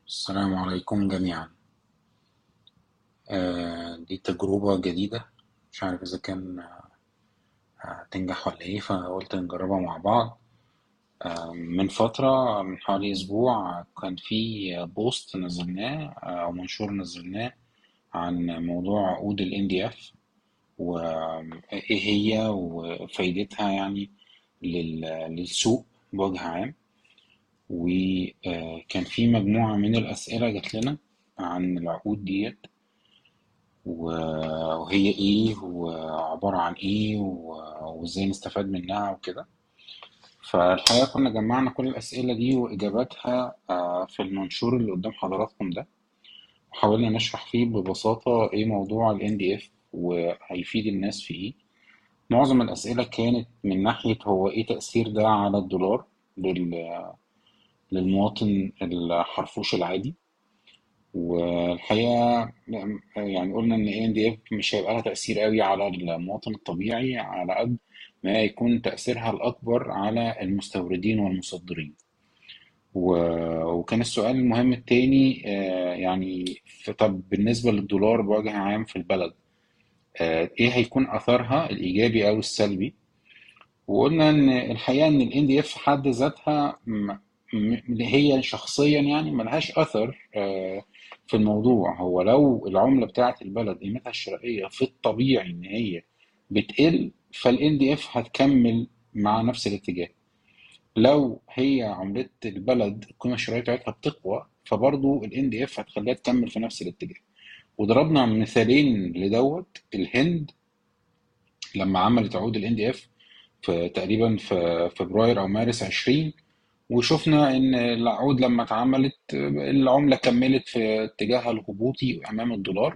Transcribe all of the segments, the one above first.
السلام عليكم جميعا آه، دي تجربة جديدة مش عارف إذا كان آه، هتنجح ولا إيه فقلت نجربها مع بعض آه، من فترة من حوالي أسبوع كان في بوست نزلناه آه، أو منشور نزلناه عن موضوع عقود ال NDF وإيه هي وفايدتها يعني لل- للسوق بوجه عام وكان في مجموعة من الأسئلة جات لنا عن العقود ديت و- وهي ايه وعبارة عن ايه و- وازاي نستفاد منها وكده فالحقيقة كنا جمعنا كل الأسئلة دي وإجاباتها آه، في المنشور اللي قدام حضراتكم ده وحاولنا نشرح فيه ببساطة ايه موضوع ال NDF وهيفيد الناس في ايه معظم الأسئلة كانت من ناحية هو ايه تأثير ده على الدولار لل- للمواطن الحرفوش العادي والحقيقة يعني قلنا إن اي ان دي اف مش هيبقى لها تأثير قوي على المواطن الطبيعي على قد ما يكون تأثيرها الأكبر على المستوردين والمصدرين و- وكان السؤال المهم التاني آه، يعني ف- طب بالنسبة للدولار بوجه عام في البلد آه، ايه هيكون أثرها الإيجابي أو السلبي وقلنا ان الحقيقه ان الان دي اف في حد ذاتها م- م- هي شخصيا يعني ملهاش اثر آه، في الموضوع هو لو العمله بتاعه البلد قيمتها الشرائيه في الطبيعي ان هي بتقل فالان دي اف هتكمل مع نفس الاتجاه لو هي عملة البلد القيمة الشرائية بتاعتها بتقوى فبرضه الان دي اف هتخليها تكمل في نفس الاتجاه وضربنا مثالين لدوت الهند لما عملت عقود الان دي اف في تقريبا في فبراير او مارس 20 وشفنا ان العقود لما اتعملت العمله كملت في اتجاهها الهبوطي امام الدولار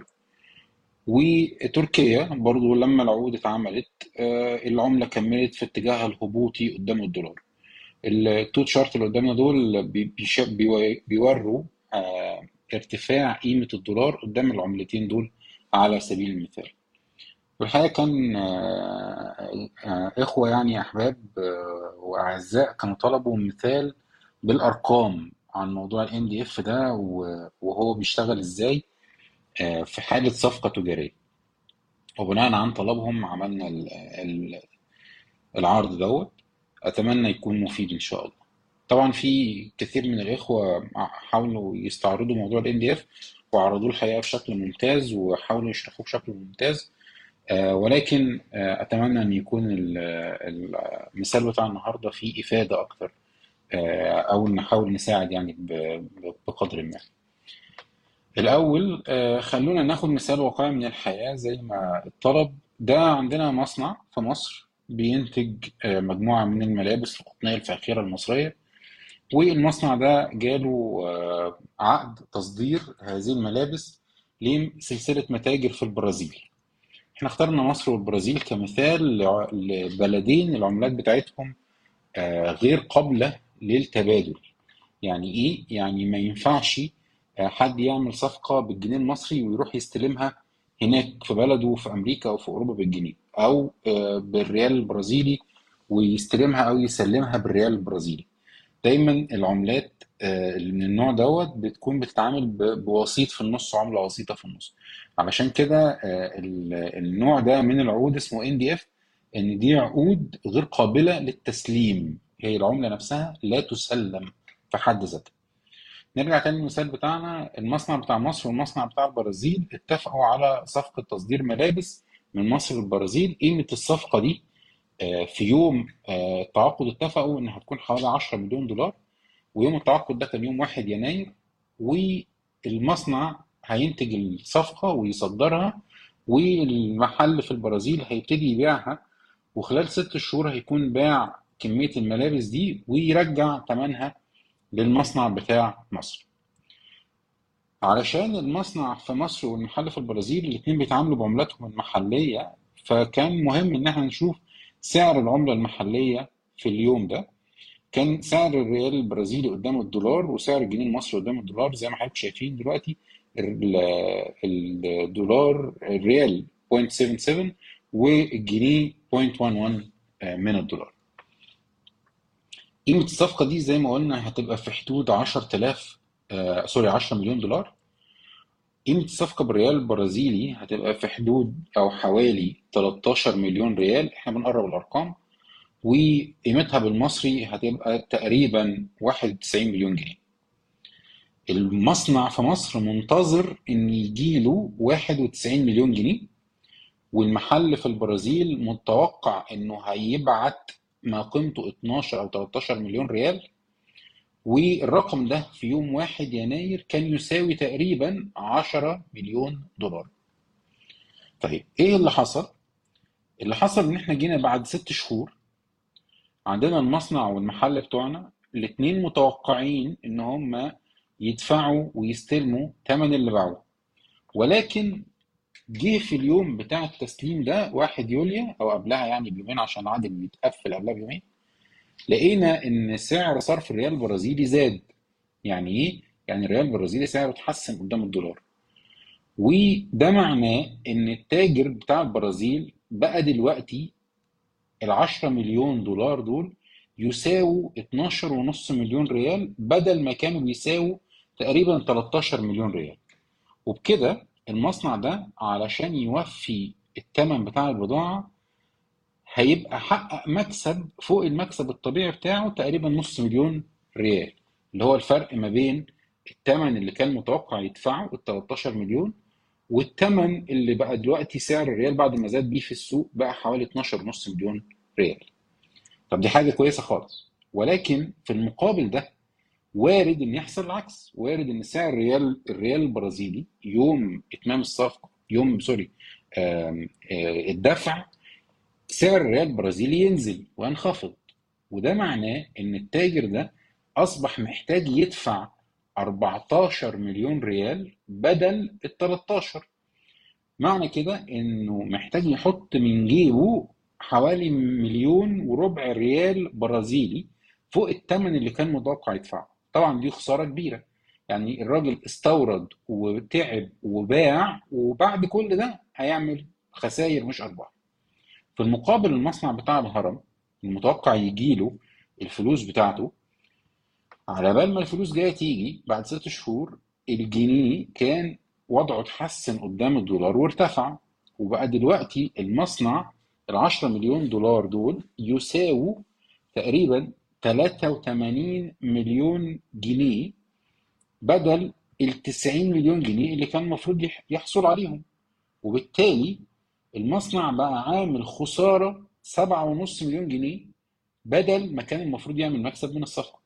وتركيا برضو لما العقود اتعملت آه، العمله كملت في اتجاهها الهبوطي قدام الدولار التو تشارت اللي قدامنا دول بي- بيش- بيو- بيوروا آه، ارتفاع قيمه الدولار قدام العملتين دول على سبيل المثال والحقيقة كان آه، آه، إخوة يعني أحباب آه، وأعزاء كانوا طلبوا مثال بالأرقام عن موضوع ال NDF ده و- وهو بيشتغل إزاي آه، في حالة صفقة تجارية وبناء عن طلبهم عملنا ال- ال- العرض دوت أتمنى يكون مفيد إن شاء الله طبعا في كثير من الإخوة حاولوا يستعرضوا موضوع ال NDF وعرضوه الحقيقة بشكل ممتاز وحاولوا يشرحوه بشكل ممتاز آه، ولكن آه، أتمنى أن يكون ال- ال- المثال بتاع النهاردة فيه إفادة أكتر آه، أو نحاول نساعد يعني ب- بقدر ما الأول آه، خلونا ناخد مثال واقعي من الحياة زي ما الطلب ده عندنا مصنع في مصر بينتج آه، مجموعة من الملابس القطنية الفاخرة المصرية والمصنع ده جاله آه، عقد تصدير هذه الملابس لسلسلة متاجر في البرازيل احنا اخترنا مصر والبرازيل كمثال لع- لبلدين العملات بتاعتهم آه، غير قابلة للتبادل يعني ايه؟ يعني ما ينفعش آه، حد يعمل صفقة بالجنيه المصري ويروح يستلمها هناك في بلده في امريكا او في اوروبا بالجنيه او آه، بالريال البرازيلي ويستلمها او يسلمها بالريال البرازيلي دايما العملات آه، اللي من النوع دوت بتكون بتتعامل ب- بوسيط في النص عملة وسيطة في النص علشان كده آه، ال- النوع ده من العقود اسمه ان دي اف ان دي عقود غير قابلة للتسليم هي العملة نفسها لا تسلم في حد ذاتها نرجع تاني للمثال بتاعنا المصنع بتاع مصر والمصنع بتاع البرازيل اتفقوا على صفقة تصدير ملابس من مصر للبرازيل قيمة الصفقة دي آه، في يوم آه، التعاقد اتفقوا انها هتكون حوالي 10 مليون دولار ويوم التعاقد ده كان يوم 1 يناير والمصنع هينتج الصفقة ويصدرها والمحل في البرازيل هيبتدي يبيعها وخلال ست شهور هيكون باع كمية الملابس دي ويرجع ثمنها للمصنع بتاع مصر علشان المصنع في مصر والمحل في البرازيل الاتنين بيتعاملوا بعملاتهم المحلية فكان مهم ان احنا نشوف سعر العملة المحلية في اليوم ده كان سعر الريال البرازيلي قدام الدولار وسعر الجنيه المصري قدام الدولار زي ما حضرتك شايفين دلوقتي ال- الدولار الريال 0.77 والجنيه 0.11 من الدولار قيمة الصفقة دي زي ما قلنا هتبقى في حدود 10000 آه سوري 10 مليون دولار قيمة الصفقة بالريال البرازيلي هتبقى في حدود أو حوالي 13 مليون ريال احنا بنقرب الأرقام وقيمتها بالمصري هتبقى تقريبا 91 مليون جنيه المصنع في مصر منتظر ان يجيله 91 مليون جنيه والمحل في البرازيل متوقع انه هيبعت ما قيمته 12 او 13 مليون ريال والرقم ده في يوم 1 يناير كان يساوي تقريبا 10 مليون دولار طيب ايه اللي حصل اللي حصل ان احنا جينا بعد ست شهور عندنا المصنع والمحل بتوعنا الاتنين متوقعين ان هم يدفعوا ويستلموا ثمن اللي باعوه ولكن جه في اليوم بتاع التسليم ده 1 يوليو او قبلها يعني بيومين عشان العقد بيتقفل قبلها بيومين لقينا ان سعر صرف الريال البرازيلي زاد يعني ايه يعني الريال البرازيلي سعره اتحسن قدام الدولار وده معناه ان التاجر بتاع البرازيل بقى دلوقتي ال 10 مليون دولار دول يساووا 12.5 مليون ريال بدل ما كانوا بيساووا تقريبا 13 مليون ريال وبكده المصنع ده علشان يوفي الثمن بتاع البضاعة هيبقى حقق مكسب فوق المكسب الطبيعي بتاعه تقريبا نص مليون ريال اللي هو الفرق ما بين الثمن اللي كان متوقع يدفعه ال 13 مليون والثمن اللي بقى دلوقتي سعر الريال بعد ما زاد بيه في السوق بقى حوالي 12.5 مليون ريال طب دي حاجة كويسة خالص ولكن في المقابل ده وارد ان يحصل العكس وارد ان سعر الريال الريال البرازيلي يوم اتمام الصفقه يوم سوري آم، آه، الدفع سعر الريال البرازيلي ينزل وينخفض وده معناه ان التاجر ده اصبح محتاج يدفع 14 مليون ريال بدل ال 13 معنى كده انه محتاج يحط من جيبه حوالي مليون وربع ريال برازيلي فوق الثمن اللي كان متوقع يدفعه طبعا دي خسارة كبيرة يعني الراجل استورد وتعب وباع وبعد كل ده هيعمل خسائر مش أرباح في المقابل المصنع بتاع الهرم المتوقع يجيله الفلوس بتاعته على بال ما الفلوس جايه تيجي بعد ست شهور الجنيه كان وضعه اتحسن قدام الدولار وارتفع وبقى دلوقتي المصنع ال 10 مليون دولار دول يساووا تقريبا 83 مليون جنيه بدل ال 90 مليون جنيه اللي كان المفروض يح- يحصل عليهم وبالتالي المصنع بقى عامل خسارة 7.5 مليون جنيه بدل ما كان المفروض يعمل مكسب من الصفقة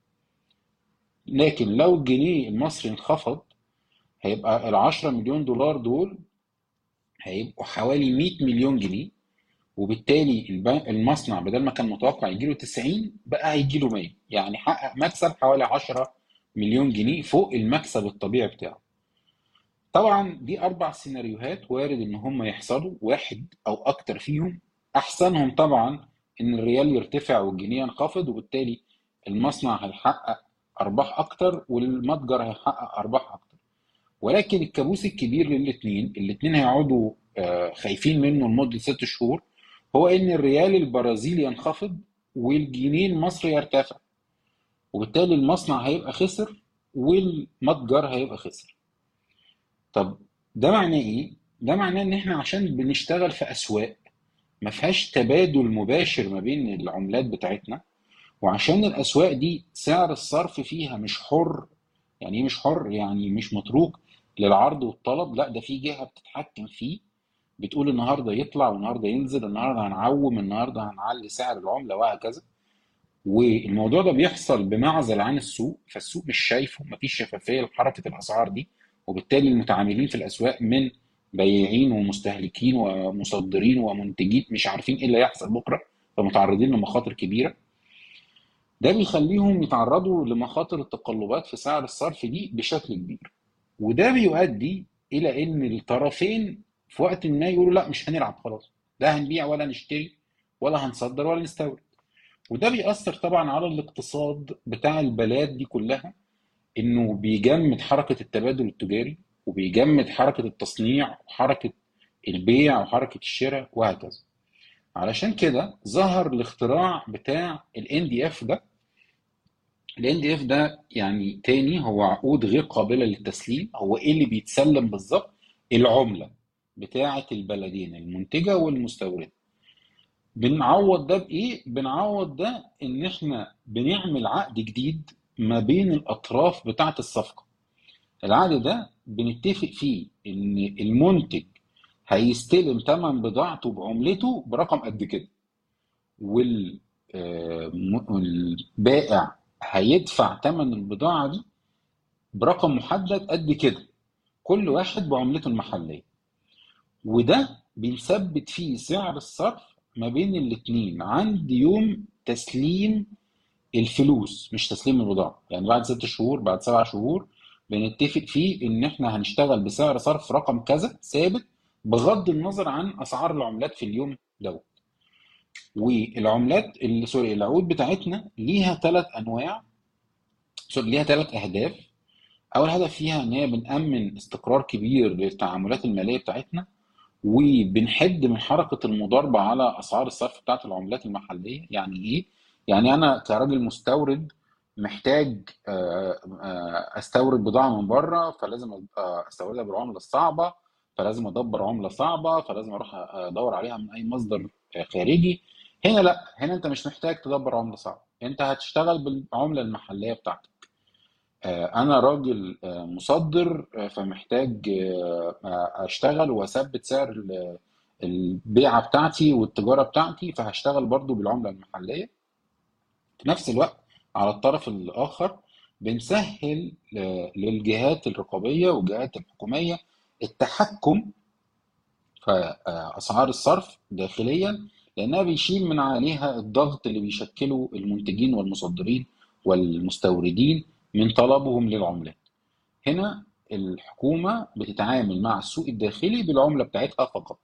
لكن لو الجنيه المصري انخفض هيبقى ال 10 مليون دولار دول هيبقوا حوالي 100 مليون جنيه وبالتالي الب- المصنع بدل ما كان متوقع يجيله 90 بقى هيجيله 100 يعني حقق مكسب حوالي 10 مليون جنيه فوق المكسب الطبيعي بتاعه طبعا دي اربع سيناريوهات وارد ان هم يحصلوا واحد او اكتر فيهم احسنهم طبعا ان الريال يرتفع والجنيه ينخفض وبالتالي المصنع هيحقق ارباح اكتر والمتجر هيحقق ارباح اكتر ولكن الكابوس الكبير للاثنين الاثنين هيقعدوا آه، خايفين منه لمده ست شهور هو ان الريال البرازيلي ينخفض والجنيه المصري يرتفع وبالتالي المصنع هيبقى خسر والمتجر هيبقى خسر طب ده معناه ايه؟ ده معناه ان احنا عشان بنشتغل في اسواق ما فيهاش تبادل مباشر ما بين العملات بتاعتنا وعشان الاسواق دي سعر الصرف فيها مش حر يعني ايه مش حر يعني مش متروك للعرض والطلب لا ده في جهة بتتحكم فيه بتقول النهارده يطلع والنهارده ينزل النهارده هنعوم النهارده هنعلي سعر العملة وهكذا والموضوع ده بيحصل بمعزل عن السوق فالسوق مش شايفه مفيش شفافية لحركة الأسعار دي وبالتالي المتعاملين في الأسواق من بياعين ومستهلكين ومصدرين ومنتجين مش عارفين ايه اللي هيحصل بكرة فمتعرضين لمخاطر كبيرة ده بيخليهم يتعرضوا لمخاطر التقلبات في سعر الصرف دي بشكل كبير وده بيؤدي إلى إن الطرفين في وقت ما يقولوا لا مش هنلعب خلاص لا هنبيع ولا نشتري ولا هنصدر ولا نستورد وده بيأثر طبعا على الاقتصاد بتاع البلاد دي كلها انه بيجمد حركة التبادل التجاري وبيجمد حركة التصنيع وحركة البيع وحركة الشراء وهكذا علشان كده ظهر الاختراع بتاع ال NDF ده ال NDF ده يعني تاني هو عقود غير قابلة للتسليم هو ايه اللي بيتسلم بالظبط العملة بتاعة البلدين المنتجة والمستوردة بنعوض ده بإيه؟ بنعوض ده إن إحنا بنعمل عقد جديد ما بين الأطراف بتاعة الصفقة العقد ده بنتفق فيه إن المنتج هيستلم ثمن بضاعته بعملته برقم قد كده وال آه، م- والبائع هيدفع ثمن البضاعة دي برقم محدد قد كده كل واحد بعملته المحلية وده بنثبت فيه سعر الصرف ما بين الاتنين عند يوم تسليم الفلوس مش تسليم البضاعة يعني بعد ست شهور بعد سبع شهور بنتفق فيه ان احنا هنشتغل بسعر صرف رقم كذا ثابت بغض النظر عن اسعار العملات في اليوم دوت والعملات ال- سوري العقود بتاعتنا ليها ثلاث انواع سوري ليها ثلاث اهداف اول هدف فيها ان هي بنأمن استقرار كبير للتعاملات المالية بتاعتنا وبنحد من حركة المضاربة على أسعار الصرف بتاعت العملات المحلية يعني إيه؟ يعني أنا كراجل مستورد محتاج آه، آه، أستورد بضاعة من بره فلازم أبقى أستوردها بالعملة الصعبة فلازم أدبر عملة صعبة فلازم أروح أدور عليها من أي مصدر آه، خارجي هنا لا هنا أنت مش محتاج تدبر عملة صعبة أنت هتشتغل بالعملة المحلية بتاعتك آه، انا راجل آه، مصدر آه، فمحتاج آه، آه، اشتغل واثبت سعر ال- البيعه بتاعتي والتجاره بتاعتي فهشتغل برضو بالعمله المحليه في نفس الوقت على الطرف الاخر بنسهل آه، للجهات الرقابيه والجهات الحكوميه التحكم في آه، اسعار الصرف داخليا لانها بيشيل من عليها الضغط اللي بيشكله المنتجين والمصدرين والمستوردين من طلبهم للعملات هنا الحكومة بتتعامل مع السوق الداخلي بالعملة بتاعتها فقط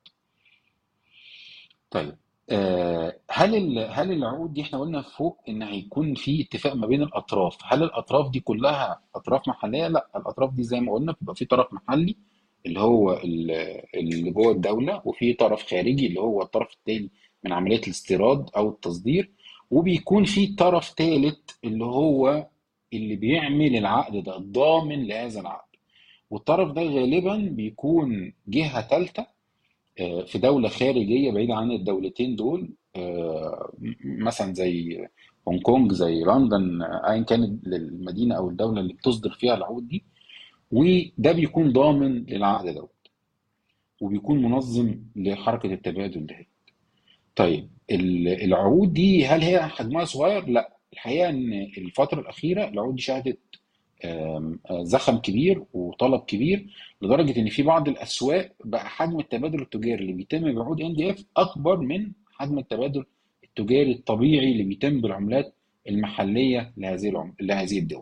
طيب آه، هل ال- هل العقود دي احنا قلنا فوق ان هيكون في اتفاق ما بين الاطراف هل الاطراف دي كلها اطراف محليه لا الاطراف دي زي ما قلنا بيبقى في طرف محلي اللي هو ال- اللي جوه الدوله وفي طرف خارجي اللي هو الطرف الثاني من عمليه الاستيراد او التصدير وبيكون في طرف ثالث اللي هو اللي بيعمل العقد ده الضامن لهذا العقد والطرف ده غالبا بيكون جهة ثالثة آه، في دولة خارجية بعيدة عن الدولتين دول آه، م- مثلا زي هونج كونج زي لندن آه، ايا كانت المدينة او الدولة اللي بتصدر فيها العقود دي وده بيكون ضامن للعقد دوت وبيكون منظم لحركة التبادل ده طيب ال- العقود دي هل هي حجمها صغير؟ لا الحقيقة ان الفترة الأخيرة العقود دي شهدت آم، آه، زخم كبير وطلب كبير لدرجه ان في بعض الاسواق بقى حجم التبادل التجاري اللي بيتم بعقود ان دي اف اكبر من حجم التبادل التجاري الطبيعي اللي بيتم بالعملات المحليه لهذه العم... لهذه الدول.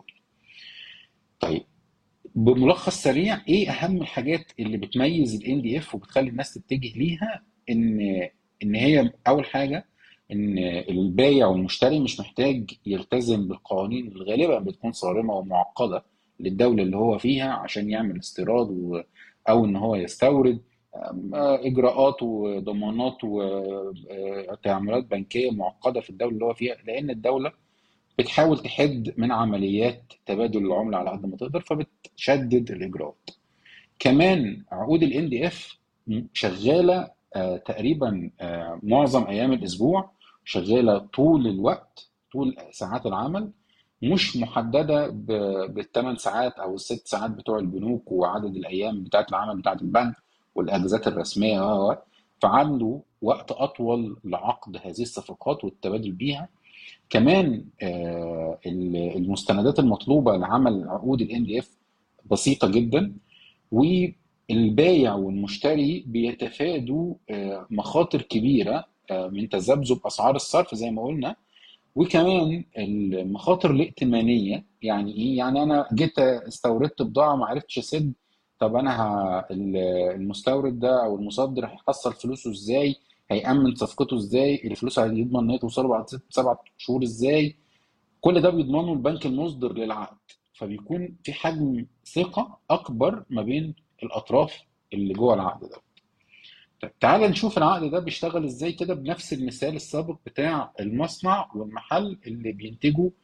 طيب بملخص سريع ايه اهم الحاجات اللي بتميز الان دي اف وبتخلي الناس تتجه ليها ان ان هي اول حاجه ان البايع والمشتري مش محتاج يلتزم بالقوانين اللي غالبا بتكون صارمه ومعقده للدوله اللي هو فيها عشان يعمل استيراد و- او ان هو يستورد أم، اجراءات وضمانات وتعاملات بنكيه معقده في الدوله اللي هو فيها لان الدوله بتحاول تحد من عمليات تبادل العمله على قد ما تقدر فبتشدد الاجراءات كمان عقود ال NDF شغالة آه، تقريبا آه، معظم أيام الأسبوع شغالة طول الوقت طول ساعات العمل مش محددة بالثمان ساعات أو الست ساعات بتوع البنوك وعدد الأيام بتاعت العمل بتاعت البنك والأجازات الرسمية و و. فعنده وقت أطول لعقد هذه الصفقات والتبادل بيها كمان آه، المستندات المطلوبة لعمل عقود ال NDF بسيطة جدا والبايع والمشتري بيتفادوا آه، مخاطر كبيرة آه، من تذبذب أسعار الصرف زي ما قلنا وكمان المخاطر الائتمانية يعني إيه؟ يعني أنا جيت استوردت بضاعة ما عرفتش أسد طب أنا ه... ال- المستورد ده أو المصدر هيحصل فلوسه إزاي؟ هيأمن صفقته إزاي؟ الفلوس هيضمن إن هي توصله بعد ست سبع شهور إزاي؟ كل ده بيضمنه البنك المصدر للعقد فبيكون في حجم ثقة أكبر ما بين الأطراف اللي جوه العقد ده طب تعال نشوف العقد ده بيشتغل إزاي كده بنفس المثال السابق بتاع المصنع والمحل اللي بينتجوا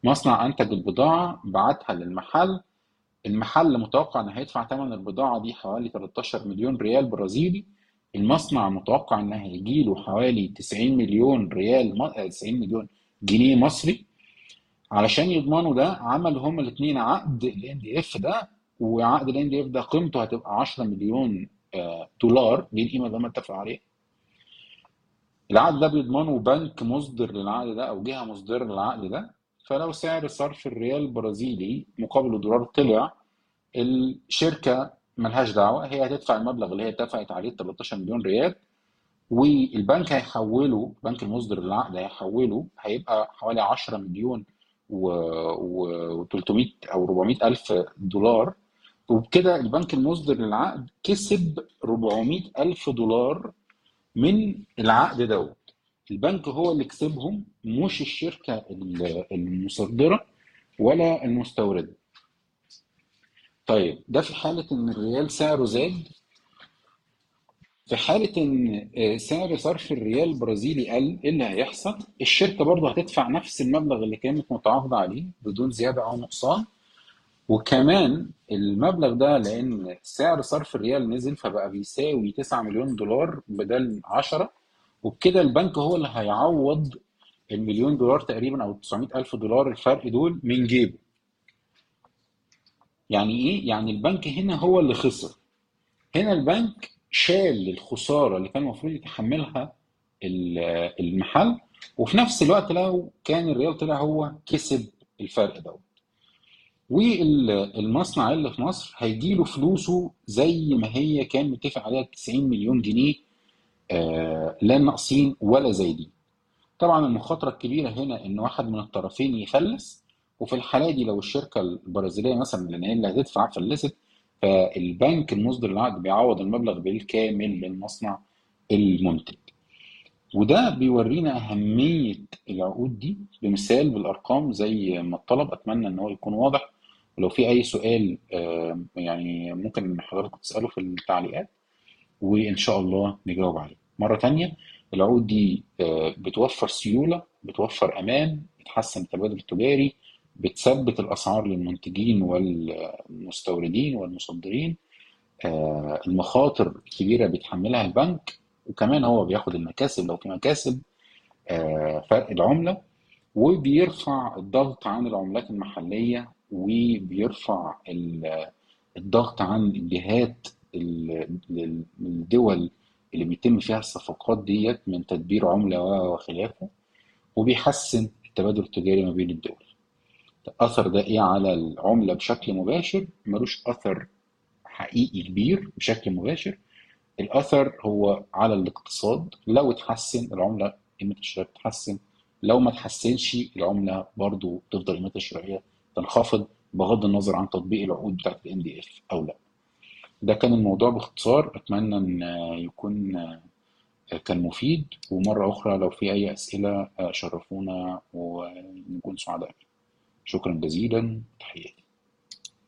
مصنع انتج البضاعه بعتها للمحل المحل متوقع ان هيدفع ثمن البضاعه دي حوالي 13 مليون ريال برازيلي المصنع متوقع ان هيجيله حوالي 90 مليون ريال م- آه، 90 مليون جنيه مصري علشان يضمنوا ده عملوا هما الاثنين عقد الان دي اف ده وعقد الان دي اف ده قيمته هتبقى 10 مليون آه، دولار دي القيمه اللي هم اتفقوا عليها العقد ده بيضمنه بنك مصدر للعقد ده او جهه مصدره للعقد ده فلو سعر صرف الريال البرازيلي مقابل الدولار طلع الشركه ملهاش دعوه هي هتدفع المبلغ اللي هي اتفقت عليه 13 مليون ريال والبنك هيحوله البنك المصدر للعقد هيحوله هيبقى حوالي 10 مليون و 300 او 400 الف دولار وبكده البنك المصدر للعقد كسب 400 الف دولار من العقد دوت البنك هو اللي كسبهم مش الشركة ال- المصدرة ولا المستوردة طيب ده في حالة ان الريال سعره زاد في حالة ان آه، سعر صرف الريال البرازيلي قل ايه اللي هيحصل الشركة برضه هتدفع نفس المبلغ اللي كانت متعاقدة عليه بدون زيادة او نقصان وكمان المبلغ ده لان سعر صرف الريال نزل فبقى بيساوي 9 مليون دولار بدل 10 وبكده البنك هو اللي هيعوض المليون دولار تقريبا او 900 الف دولار الفرق دول من جيبه يعني ايه يعني البنك هنا هو اللي خسر هنا البنك شال الخساره اللي كان المفروض يتحملها ال- المحل وفي نفس الوقت لو كان الريال طلع هو كسب الفرق دوت والمصنع اللي في مصر هيجيله فلوسه زي ما هي كان متفق عليها 90 مليون جنيه آه لا ناقصين ولا زايدين طبعا المخاطرة الكبيرة هنا إن واحد من الطرفين يفلس وفي الحالة دي لو الشركة البرازيلية مثلا لأن هي اللي هتدفع فلست فالبنك المصدر للعقد بيعوض المبلغ بالكامل للمصنع المنتج وده بيورينا أهمية العقود دي بمثال بالأرقام زي ما الطلب أتمنى إن هو يكون واضح ولو في أي سؤال آه، يعني ممكن حضرتك تسأله في التعليقات وإن شاء الله نجاوب عليه مرة تانية العقود دي آه، بتوفر سيولة بتوفر أمان بتحسن التبادل التجاري بتثبت الأسعار للمنتجين والمستوردين والمصدرين آه، المخاطر الكبيرة بيتحملها البنك وكمان هو بياخد المكاسب لو في مكاسب آه، فرق العملة وبيرفع الضغط عن العملات المحلية وبيرفع ال- الضغط عن الجهات ال- ال- الدول اللي بيتم فيها الصفقات ديت من تدبير عملة و- وخلافه وبيحسن التبادل التجاري ما بين الدول الأثر ده إيه على العملة بشكل مباشر ملوش أثر حقيقي كبير بشكل مباشر الأثر هو على الاقتصاد لو اتحسن العملة قيمة الشراء بتتحسن لو ما اتحسنش العملة برضو تفضل قيمتها الشرائية تنخفض بغض النظر عن تطبيق العقود بتاعت ال NDF أو لا ده كان الموضوع باختصار أتمنى إن يكون كان مفيد ومرة أخرى لو في أي أسئلة شرفونا ونكون سعداء شكرا جزيلا تحياتي